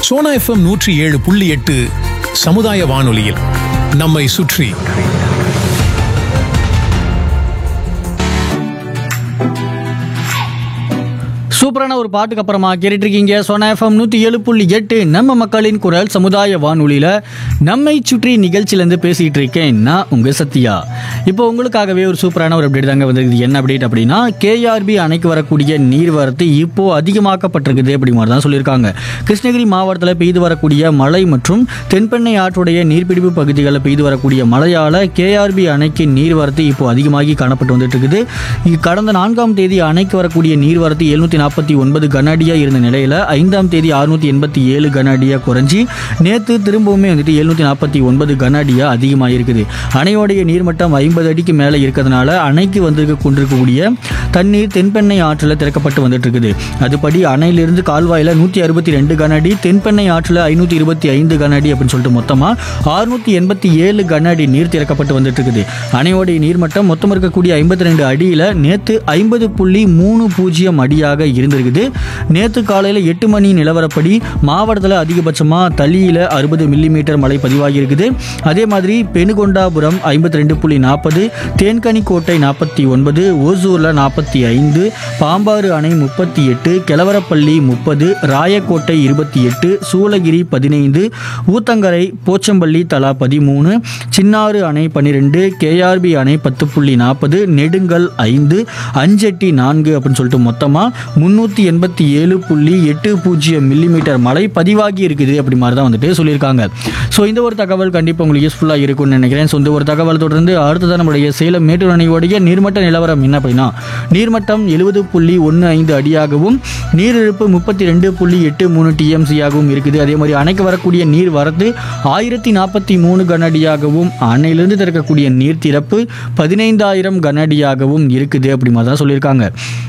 Sona FM நூற்றி ஏழு புள்ளி எட்டு சமுதாய வானொலியில் நம்மை சுற்றி சூப்பரான ஒரு பாட்டுக்கு அப்புறமா கேட்டுட்டு இருக்கீங்க சோனா எஃப்எம் நூற்றி ஏழு புள்ளி எட்டு நம்ம மக்களின் குரல் சமுதாய வானொலியில் நம்மை சுற்றி நிகழ்ச்சியிலேருந்து பேசிகிட்டு இருக்கேன் நான் உங்கள் சத்யா இப்போ உங்களுக்காகவே ஒரு சூப்பரான ஒரு அப்டேட் தாங்க வந்திருக்குது என்ன அப்டேட் அப்படின்னா கேஆர்பி அணைக்கு வரக்கூடிய நீர்வரத்து இப்போ அதிகமாக்கப்பட்டிருக்குது அப்படி மாதிரி தான் சொல்லியிருக்காங்க கிருஷ்ணகிரி மாவட்டத்தில் பெய்து வரக்கூடிய மழை மற்றும் தென்பெண்ணை ஆற்றுடைய நீர்பிடிப்பு பகுதிகளில் பெய்து வரக்கூடிய மழையால் கேஆர்பி அணைக்கு நீர்வரத்து இப்போ அதிகமாகி காணப்பட்டு வந்துட்டு இருக்குது இ- கடந்த நான்காம் தேதி அணைக்கு வரக்கூடிய நீர்வரத்து எழுநூற்றி நாற்பத்தி ஒன்பது கன அடியாக இருந்த நிலையில் ஐந்தாம் தேதி அறுநூற்றி எண்பத்தி ஏழு கன அடியாக குறைஞ்சி நேற்று திரும்பவுமே வந்துட்டு எழுநூற்றி நாற்பத்தி ஒன்பது கன அடியாக அதிகமாக இருக்குது அணையோடைய நீர்மட்டம் ஐம்பது அடிக்கு மேலே இருக்கிறதுனால அணைக்கு வந்திருக்க கொண்டிருக்கக்கூடிய தண்ணீர் தென்பெண்ணை ஆற்றில் திறக்கப்பட்டு வந்துட்டு இருக்குது அதுபடி அணையிலிருந்து கால்வாயில் நூற்றி அறுபத்தி ரெண்டு கன அடி தென்பெண்ணை ஆற்றில் ஐநூற்றி இருபத்தி ஐந்து கன அடி அப்படின்னு சொல்லிட்டு மொத்தமாக அறுநூற்றி எண்பத்தி ஏழு கன அடி நீர் திறக்கப்பட்டு வந்துட்டு இருக்குது அணையோடைய நீர்மட்டம் மொத்தம் இருக்கக்கூடிய ஐம்பத்தி ரெண்டு அடியில் நேற்று ஐம்பது புள்ளி மூணு பூஜ்ஜியம் அடியாக இருந்திருக்குது நேற்று காலையில் எட்டு மணி நிலவரப்படி மாவட்டத்தில் அதிகபட்சமாக தளியில் அறுபது மில்லிமீட்டர் மழை பதிவாகி இருக்குது அதே மாதிரி பெனுகொண்டாபுரம் ஐம்பத்தி ரெண்டு புள்ளி நாற்பது தேன்கனிக்கோட்டை நாற்பத்தி ஒன்பது ஓசூரில் நாற்பத்தி ஐந்து பாம்பாறு அணை முப்பத்தி எட்டு கெலவரப்பள்ளி முப்பது ராயக்கோட்டை இருபத்தி எட்டு சூளகிரி பதினைந்து ஊத்தங்கரை போச்சம்பள்ளி தலா பதிமூணு சின்னாறு அணை பன்னிரெண்டு கேஆர்பி அணை பத்து புள்ளி நாற்பது நெடுங்கல் ஐந்து அஞ்செட்டி நான்கு அப்படின்னு சொல்லிட்டு மொத்தமாக முந்நூற்றி எண்பத்தி ஏழு புள்ளி எட்டு பூஜ்ஜியம் மில்லிமீட்டர் மழை பதிவாகி இருக்குது அப்படி மாதிரி தான் வந்துட்டு சொல்லியிருக்காங்க ஸோ இந்த ஒரு தகவல் கண்டிப்பாக உங்களுக்கு யூஸ்ஃபுல்லாக இருக்கும்னு நினைக்கிறேன் ஸோ இந்த ஒரு தகவல் தொடர்ந்து அடுத்ததான் நம்முடைய சேலம் மேட்டூர் அணையோடைய நீர்மட்ட நிலவரம் என்ன அப்படின்னா நீர்மட்டம் எழுபது புள்ளி ஒன்று ஐந்து அடியாகவும் நீரிழப்பு முப்பத்தி ரெண்டு புள்ளி எட்டு மூணு டிஎம்சியாகவும் இருக்குது அதே மாதிரி அணைக்கு வரக்கூடிய நீர் வரத்து ஆயிரத்தி நாற்பத்தி மூணு கனஅடியாகவும் அணையிலிருந்து திறக்கக்கூடிய நீர் திறப்பு பதினைந்தாயிரம் கனஅடியாகவும் இருக்குது அப்படி மாதிரி தான் சொல்லியிருக்காங்க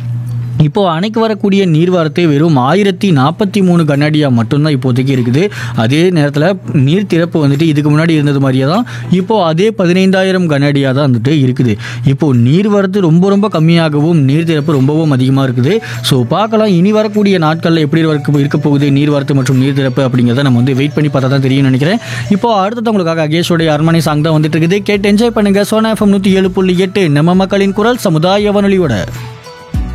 இப்போ அணைக்கு வரக்கூடிய நீர்வரத்து வெறும் ஆயிரத்தி நாற்பத்தி மூணு கண்ணாடியாக மட்டும்தான் இப்போதைக்கு இருக்குது அதே நேரத்தில் நீர் திறப்பு வந்துட்டு இதுக்கு முன்னாடி இருந்தது மாதிரியே தான் இப்போ அதே பதினைந்தாயிரம் கண்ணாடியாக தான் வந்துட்டு இருக்குது இப்போ நீர்வரத்து ரொம்ப ரொம்ப கம்மியாகவும் நீர் திறப்பு ரொம்பவும் அதிகமாக இருக்குது ஸோ பார்க்கலாம் இனி வரக்கூடிய நாட்களில் எப்படி இருக்க இருக்க போகுது நீர்வரத்து மற்றும் நீர் திறப்பு அப்படிங்கிறத நம்ம வந்து வெயிட் பண்ணி பார்த்தா தான் தெரியும்னு நினைக்கிறேன் இப்போ அடுத்தது உங்களுக்காக அகேஷோடைய அரண்மனை சாங் தான் வந்துட்டு இருக்குது கேட்டு என்ஜாய் பண்ணுங்க சோனா எஃப்எம் நூற்றி ஏழு புள்ளி எட்டு நம்ம மக்களின் குரல் சமுதாய வானொலியோட